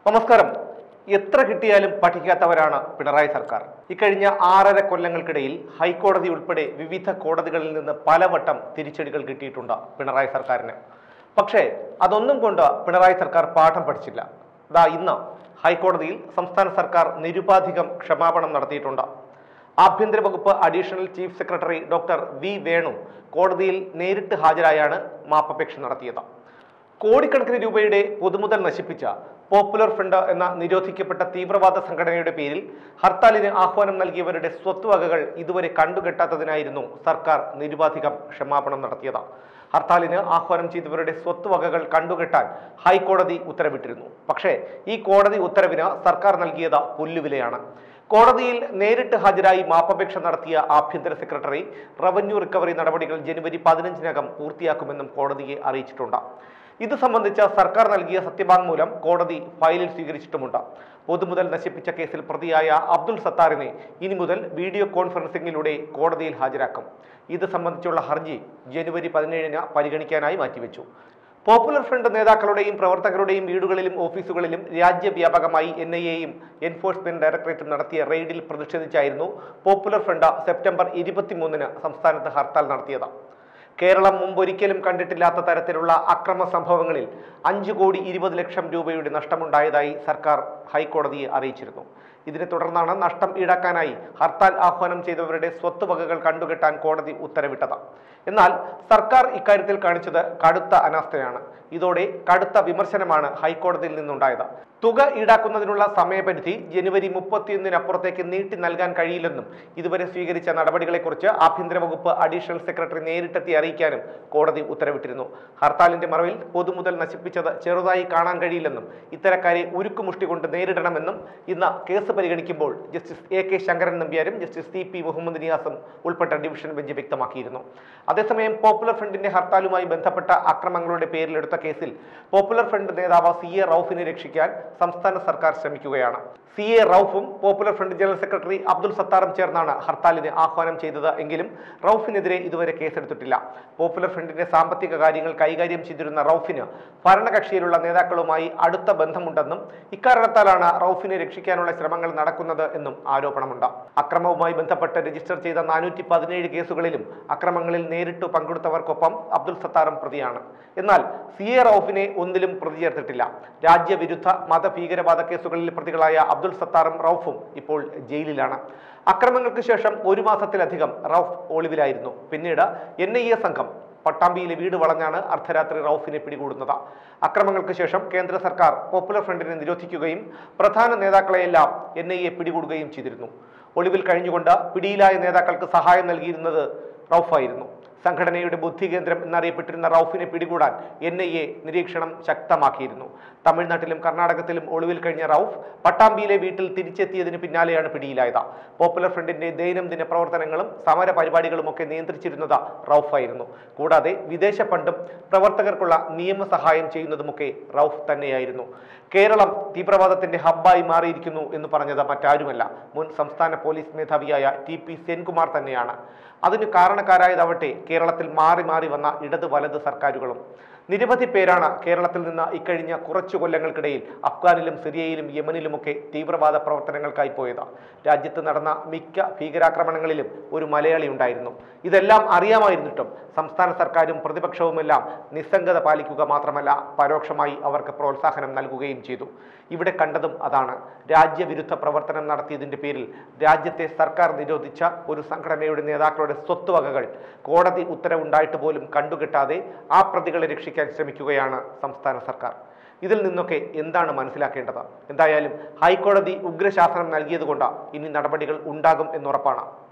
നമസ്കാരം എത്ര കിട്ടിയാലും പഠിക്കാത്തവരാണ് പിണറായി സർക്കാർ ഇക്കഴിഞ്ഞ ആറര കൊല്ലങ്ങൾക്കിടയിൽ ഹൈക്കോടതി ഉൾപ്പെടെ വിവിധ കോടതികളിൽ നിന്ന് പലവട്ടം തിരിച്ചടികൾ കിട്ടിയിട്ടുണ്ട് പിണറായി സർക്കാരിന് പക്ഷേ അതൊന്നും കൊണ്ട് പിണറായി സർക്കാർ പാഠം പഠിച്ചില്ല ദാ ഇന്ന് ഹൈക്കോടതിയിൽ സംസ്ഥാന സർക്കാർ നിരുപാധികം ക്ഷമാപണം നടത്തിയിട്ടുണ്ട് ആഭ്യന്തര വകുപ്പ് additional chief secretary doctor V Venu കോടതിയിൽ നേരിട്ട് ഹാജരായാണ് മാപ്പപേക്ഷ നടത്തിയത് കോടിക്കണക്കിന് രൂപയുടെ പൊതുമുതൽ നശിപ്പിച്ച പോപ്പുലർ ഫ്രണ്ട് എന്ന നിരോധിക്കപ്പെട്ട തീവ്രവാദ സംഘടനയുടെ പേരിൽ ഹർത്താലിന് ആഹ്വാനം നൽകിയവരുടെ സ്വത്തുവകകൾ ഇതുവരെ കണ്ടുകെട്ടാത്തതിനായിരുന്നു സർക്കാർ നിരുപാധികം ക്ഷമാപണം നടത്തിയത് ഹർത്താലിന് ആഹ്വാനം ചെയ്തവരുടെ സ്വത്തുവകകൾ കണ്ടുകെട്ടാൻ ഹൈക്കോടതി ഉത്തരവിട്ടിരുന്നു പക്ഷേ ഈ കോടതി ഉത്തരവിന് സർക്കാർ നൽകിയത് പുല്ലുവിലയാണ് കോടതിയിൽ നേരിട്ട് ഹാജരായി മാപ്പപേക്ഷ നടത്തിയ ആഭ്യന്തര സെക്രട്ടറി റവന്യൂ റിക്കവറി നടപടികൾ ജനുവരി പതിനഞ്ചിനകം പൂർത്തിയാക്കുമെന്നും കോടതിയെ അറിയിച്ചിട്ടുണ്ട് ഇത് സംബന്ധിച്ച സർക്കാർ നൽകിയ സത്യവാങ്മൂലം കോടതി ഫയലിൽ സ്വീകരിച്ചിട്ടുമുണ്ട് പൊതുമുതൽ നശിപ്പിച്ച കേസിൽ പ്രതിയായ അബ്ദുൾ സത്താറിനെ ഇനി മുതൽ വീഡിയോ കോൺഫറൻസിംഗിലൂടെ കോടതിയിൽ ഹാജരാക്കും ഇത് സംബന്ധിച്ചുള്ള ഹർജി ജനുവരി പതിനേഴിന് പരിഗണിക്കാനായി മാറ്റിവെച്ചു പോപ്പുലർ ഫ്രണ്ട് നേതാക്കളുടെയും പ്രവർത്തകരുടെയും വീടുകളിലും ഓഫീസുകളിലും രാജ്യവ്യാപകമായി എൻ ഐ എയും എൻഫോഴ്സ്മെന്റ് ഡയറക്ടറേറ്റും നടത്തിയ റെയ്ഡിൽ പ്രതിഷേധിച്ചായിരുന്നു പോപ്പുലർ ഫ്രണ്ട് സെപ്റ്റംബർ ഇരുപത്തിമൂന്നിന് സംസ്ഥാനത്ത് ഹർത്താൽ നടത്തിയത് കേരളം മുമ്പൊരിക്കലും കണ്ടിട്ടില്ലാത്ത തരത്തിലുള്ള അക്രമ സംഭവങ്ങളിൽ അഞ്ച് കോടി ഇരുപത് ലക്ഷം രൂപയുടെ നഷ്ടമുണ്ടായതായി സർക്കാർ ഹൈക്കോടതിയെ അറിയിച്ചിരുന്നു ഇതിനെ തുടർന്നാണ് നഷ്ടം ഈടാക്കാനായി ഹർത്താൽ ആഹ്വാനം ചെയ്തവരുടെ സ്വത്തുവകകൾ കണ്ടുകെട്ടാൻ കോടതി ഉത്തരവിട്ടത് എന്നാൽ സർക്കാർ ഇക്കാര്യത്തിൽ കാണിച്ചത് കടുത്ത അനാസ്ഥയാണ് ഇതോടെ കടുത്ത വിമർശനമാണ് ഹൈക്കോടതിയിൽ നിന്നുണ്ടായത് തുക ഈടാക്കുന്നതിനുള്ള സമയപരിധി ജനുവരി മുപ്പത്തിയൊന്നിനപ്പുറത്തേക്ക് നീട്ടി നൽകാൻ കഴിയില്ലെന്നും ഇതുവരെ സ്വീകരിച്ച നടപടികളെക്കുറിച്ച് ആഭ്യന്തര വകുപ്പ് അഡീഷണൽ സെക്രട്ടറി നേരിട്ടെത്തി അറിയിക്കാനും കോടതി ഉത്തരവിട്ടിരുന്നു ഹർത്താലിന്റെ മറവിൽ പൊതുമുതൽ നശിപ്പിച്ചത് ചെറുതായി കാണാൻ കഴിയില്ലെന്നും ഇത്തരക്കാരെ ഉരുക്കുമുഷ്ടി കൊണ്ട് നേരിടണമെന്നും ഇന്ന് കേസ് പരിഗണിക്കുമ്പോൾ ജസ്റ്റിസ് എ കെ ശങ്കരൻ നമ്പ്യാരും ജസ്റ്റിസ് സി പി മുഹമ്മദ് നിയാസും ഉൾപ്പെട്ട ഡിവിഷൻ ബെഞ്ച് വ്യക്തമാക്കിയിരുന്നു അതേസമയം പോപ്പുലർ ഫ്രണ്ടിന്റെ ഹർത്താലുമായി ബന്ധപ്പെട്ട അക്രമങ്ങളുടെ പേരിലെടുത്ത കേസിൽ പോപ്പുലർ ഫ്രണ്ട് നേതാവ് സി എ റൌഫിനെ രക്ഷിക്കാൻ സംസ്ഥാന സർക്കാർ ശ്രമിക്കുകയാണ് സി എ റൌഫും popular front general secretary Abdul സത്താറും ചേർന്നാണ് ഹർത്താലിന് ആഹ്വാനം ചെയ്തത് എങ്കിലും റൌഫിനെതിരെ ഇതുവരെ കേസെടുത്തിട്ടില്ല പോപ്പുലർ ഫ്രണ്ടിന്റെ സാമ്പത്തിക കാര്യങ്ങൾ കൈകാര്യം ചെയ്തിരുന്ന റൌഫിന് ഭരണകക്ഷിയിലുള്ള നേതാക്കളുമായി അടുത്ത ബന്ധമുണ്ടെന്നും ഇക്കാരണത്താലാണ് റൌഫിനെ രക്ഷിക്കാനുള്ള ശ്രമങ്ങൾ നടക്കുന്നത് എന്നും ആരോപണമുണ്ട് അക്രമവുമായി ബന്ധപ്പെട്ട് രജിസ്റ്റർ ചെയ്ത നാനൂറ്റി പതിനേഴ് കേസുകളിലും അക്രമങ്ങളിൽ നേരിട്ട് പങ്കെടുത്തവർക്കൊപ്പം അബ്ദുൾ സത്താറും പ്രതിയാണ് എന്നാൽ സി എ റൌഫിനെ ഒന്നിലും പ്രതി ചേർത്തിട്ടില്ല രാജ്യവിരുദ്ധ മതഭീകരവാദ കേസുകളിൽ പ്രതികളായ അബ്ദുൾ സത്താറും റൌഫും ഇപ്പോൾ ജയിലിലാണ് അക്രമങ്ങൾക്ക് ശേഷം ഒരു മാസത്തിലധികം റൌഫ് ഒളിവിലായിരുന്നു പിന്നീട് എൻ ഐ എ സംഘം പട്ടാമ്പിയിലെ വീട് വളഞ്ഞാണ് അർദ്ധരാത്രി റൌഫിനെ പിടികൂടുന്നത് അക്രമങ്ങൾക്ക് ശേഷം കേന്ദ്ര സർക്കാർ പോപ്പുലർ ഫ്രണ്ടിനെ നിരോധിക്കുകയും പ്രധാന നേതാക്കളെയെല്ലാം എൻ ഐ എ പിടികൂടുകയും ചെയ്തിരുന്നു ഒളിവിൽ കഴിഞ്ഞുകൊണ്ട് പിടിയിലായ നേതാക്കൾക്ക് സഹായം നൽകിയിരുന്നത് റൌഫായിരുന്നു സംഘടനയുടെ ബുദ്ധി കേന്ദ്രം എന്നറിയപ്പെട്ടിരുന്ന റൌഫിനെ പിടികൂടാൻ എൻ ഐ എ നിരീക്ഷണം ശക്തമാക്കിയിരുന്നു തമിഴ്നാട്ടിലും കർണാടകത്തിലും ഒളിവിൽ കഴിഞ്ഞ റൌഫ് പട്ടാമ്പിയിലെ വീട്ടിൽ തിരിച്ചെത്തിയതിന് പിന്നാലെയാണ് പിടിയിലായത് പോപ്പുലർ ഫ്രണ്ടിന്റെ ദൈനംദിന പ്രവർത്തനങ്ങളും സമര പരിപാടികളുമൊക്കെ നിയന്ത്രിച്ചിരുന്നത് റൌഫായിരുന്നു കൂടാതെ വിദേശ ഫണ്ടും പ്രവർത്തകർക്കുള്ള നിയമസഹായം ചെയ്യുന്നതുമൊക്കെ റൌഫ് തന്നെയായിരുന്നു കേരളം തീവ്രവാദത്തിന്റെ ഹബ്ബായി മാറിയിരിക്കുന്നു എന്ന് പറഞ്ഞത് മറ്റാരുമല്ല മുൻ സംസ്ഥാന പോലീസ് മേധാവിയായ ടി പി സെൻകുമാർ തന്നെയാണ് അതിന് കാരണക്കാരായതാവട്ടെ കേരളത്തിൽ മാറി മാറി വന്ന ഇടത് വലത് സർക്കാരുകളും നിരവധി പേരാണ് കേരളത്തിൽ നിന്ന് ഇക്കഴിഞ്ഞ കുറച്ചു കൊല്ലങ്ങൾക്കിടയിൽ അഫ്ഗാനിലും സിറിയയിലും യമനിലുമൊക്കെ തീവ്രവാദ പ്രവർത്തനങ്ങൾക്കായി പോയത് രാജ്യത്ത് നടന്ന മിക്ക ഭീകരാക്രമണങ്ങളിലും ഒരു മലയാളി ഉണ്ടായിരുന്നു ഇതെല്ലാം അറിയാമായിരുന്നിട്ടും സംസ്ഥാന സർക്കാരും പ്രതിപക്ഷവുമെല്ലാം നിസ്സംഗത പാലിക്കുക മാത്രമല്ല പരോക്ഷമായി അവർക്ക് പ്രോത്സാഹനം നൽകുകയും ചെയ്തു ഇവിടെ കണ്ടതും അതാണ് രാജ്യവിരുദ്ധ പ്രവർത്തനം നടത്തിയതിന്റെ പേരിൽ രാജ്യത്തെ സർക്കാർ നിരോധിച്ച ഒരു സംഘടനയുടെ നേതാക്കളുടെ സ്വത്തുവകകൾ കോടതി ഉത്തരവുണ്ടായിട്ട് പോലും കണ്ടുകിട്ടാതെ ആ പ്രതികളെ രക്ഷിക്കാൻ ശ്രമിക്കുകയാണ് സംസ്ഥാന സർക്കാർ ഇതിൽ നിന്നൊക്കെ എന്താണ് മനസ്സിലാക്കേണ്ടത് എന്തായാലും ഹൈക്കോടതി ഉഗ്രശാസനം നൽകിയതുകൊണ്ട് ഇനി നടപടികൾ ഉണ്ടാകും എന്നുറപ്പാണ്